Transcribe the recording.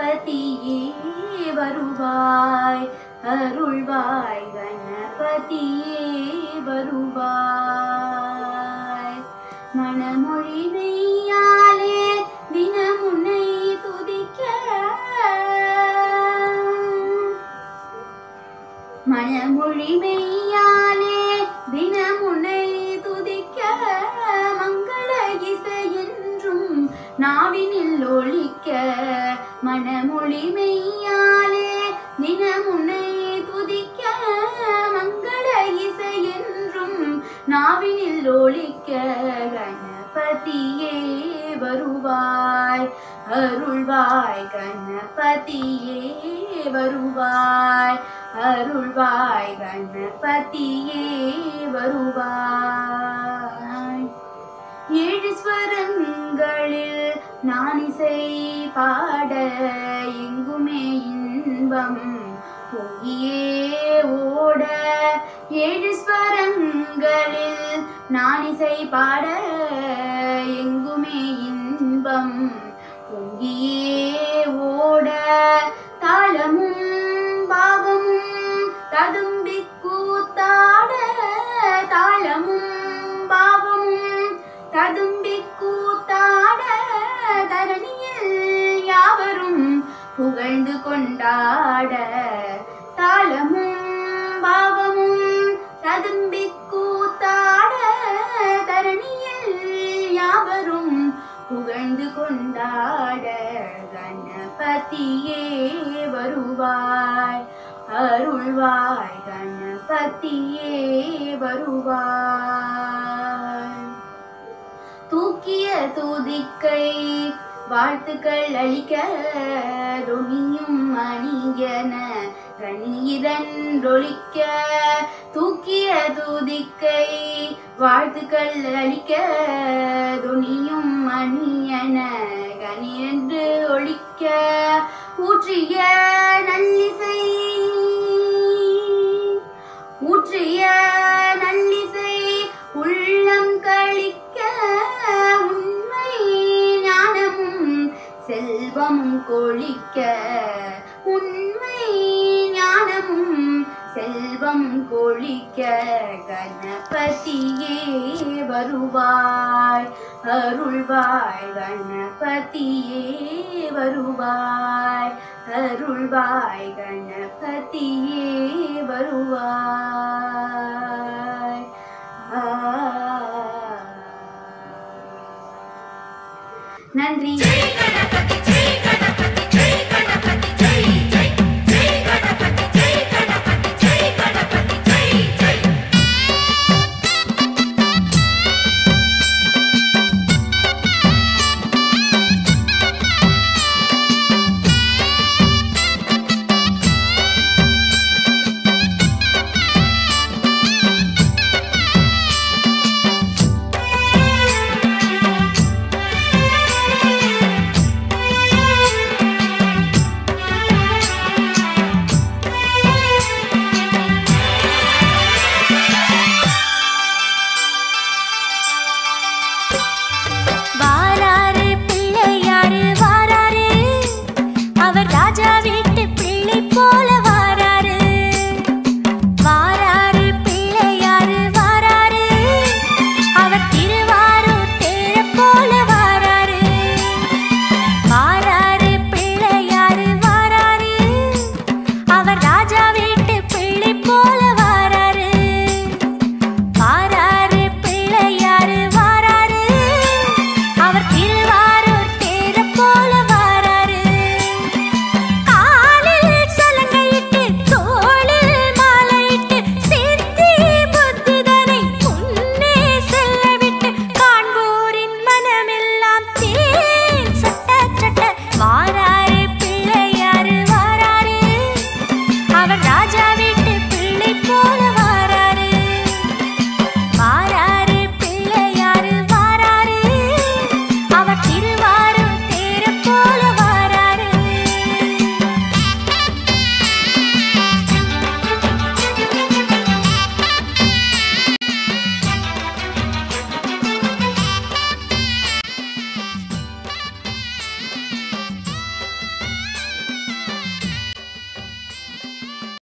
கணபதியே வருவாய் அருள்வாய் கணபதியே வருவாய் மனமொழி நெய்யாலே தினமுனை துதிக்க மனமொழி மெய்யாலே தினமுனை துதிக்க மங்கள இசையென்றும் நாவினில் ஒழிக்க மனமொழி மெய்யாலே தினமுனை துதிக்க மங்கள இசையென்றும் நாவினில் ஒழிக்க கணபதியே வருவாய் அருள்வாய் கணபதியே வருவாய் அருள்வாய் கணபதியே வருவாய் ஏழு ஸ்வரங்களில் நான் இசை பாட எங்குமே இன்பம் பொங்கியே ஓட ஏழு ஸ்வரங்களில் நான் இசை பாட எங்குமே இன்பம் பொங்கியே ஓட தாளமும் பாவமும் ததும்பி கூத்தாட தாளமும் பாவமும் ததும்பி கூத்தாட தரணியில் யாவரும் புகழ்ந்து கொண்டாட தாளமும் பாவமும் ததும்பி கூத்தாட தரணியில் யாவரும் புகழ்ந்து கொண்டாட கணபதியே வருவாய் அருள்வாய் கணபதியே வருவாய் தூக்கிய தூதிக்கை வாழ்த்துக்கள் அளிக்க தொனியும் அணியன கண்ணீரன்றொழிக்க தூக்கிய தூதிக்கை வாழ்த்துக்கள் அளிக்க தொனியும் அணியன கனியன்று ஒழிக்க ஊற்றிய நல்லிசை ஊற்றிய நல்லிசை உள்ளம் கழிக்க உண்மை ஞானமும் செல்வமும் கொழிக்க உண்மை ஞானமும் செல்வம் கொழிக்க கணபதியே வருவாய் அருள்வாய் கணபதியே வருவாய் அருள்வாய் கணபதியே வருவாய் ஆ. நன்றி